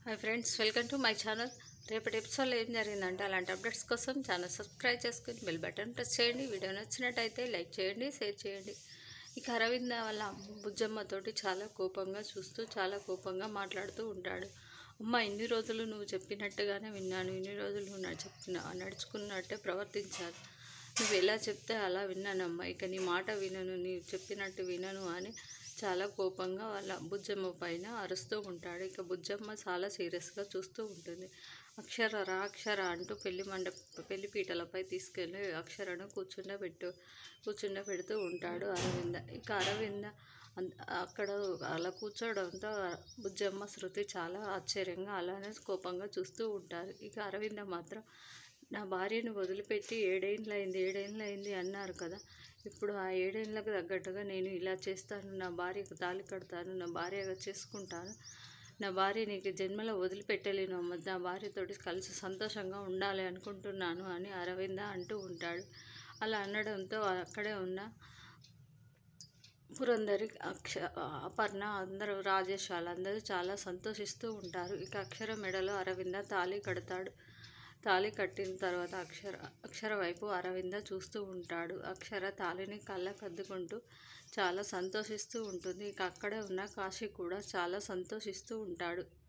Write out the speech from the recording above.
hi friends welcome to my channel రేపటి ఎపిసోడ్లో ఏం జరిగిందంటే అలాంటి అప్డేట్స్ కోసం ఛానల్ సబ్స్క్రైబ్ చేసుకుని బెల్ బటన్ ప్రెస్ చేయండి వీడియో నచ్చినట్టయితే లైక్ చేయండి షేర్ చేయండి ఇక అరవింద వాళ్ళ బుజ్జమ్మతోటి చాలా కోపంగా చూస్తూ చాలా కోపంగా మాట్లాడుతూ ఉంటాడు అమ్మ ఇన్ని రోజులు నువ్వు చెప్పినట్టుగానే విన్నాను ఇన్ని రోజులు నువ్వు నడు- చెప్పిన నడుచుకున్నట్టే ప్రవర్తించాను నువ్వు ఎలా చెప్తే అలా విన్నానమ్మా ఇక నీ మాట వినను నీవు చెప్పినట్టు వినను అని చాలా కోపంగా వాళ్ళ బుజ్జమ్మ పైన అరుస్తూ ఉంటాడు ఇక బుజ్జమ్మ చాలా సీరియస్గా చూస్తూ ఉంటుంది అక్షర రా అక్షర అంటూ పెళ్లి మండప పెళ్లి పీటలపై తీసుకెళ్ళి అక్షరను కూర్చుండబెట్టు కూర్చుండబెడుతూ ఉంటాడు అరవింద ఇక అరవింద అన్- అక్కడ అలా కూర్చోవడంతో బుజ్జమ్మ శృతి చాలా ఆశ్చర్యంగా అలానే కోపంగా చూస్తూ ఉంటారు ఇక అరవింద మాత్రం నా భార్యను వదిలిపెట్టి ఏడేళ్ళు అయింది ఏడేళ్ళు అయింది అన్నారు కదా ఇప్పుడు ఆ ఏడేళ్ళకు తగ్గట్టుగా నేను ఇలా చేస్తాను నా భార్యకు తాళి కడతాను నా భార్యగా చేసుకుంటాను నా భార్య నీకు జన్మలో వదిలిపెట్టలేను అమ్మ నా భార్యతోటి కలిసి సంతోషంగా ఉండాలి అనుకుంటున్నాను అని అరవింద అంటూ ఉంటాడు అలా అనడంతో అక్కడే ఉన్న పురంధరి అక్ష అపర్ణ అందరూ రాజేష్ వాళ్ళందరూ చాలా సంతోషిస్తూ ఉంటారు ఇక అక్షర మెడలో అరవింద తాళి కడతాడు తాళి కట్టిన తర్వాత అక్షర అక్షర వైపు అరవింద చూస్తూ ఉంటాడు అక్షర తాళిని కళ్ళకు అద్దుకుంటూ చాలా సంతోషిస్తూ ఉంటుంది ఇక అక్కడే ఉన్న కాశీ కూడా చాలా సంతోషిస్తూ ఉంటాడు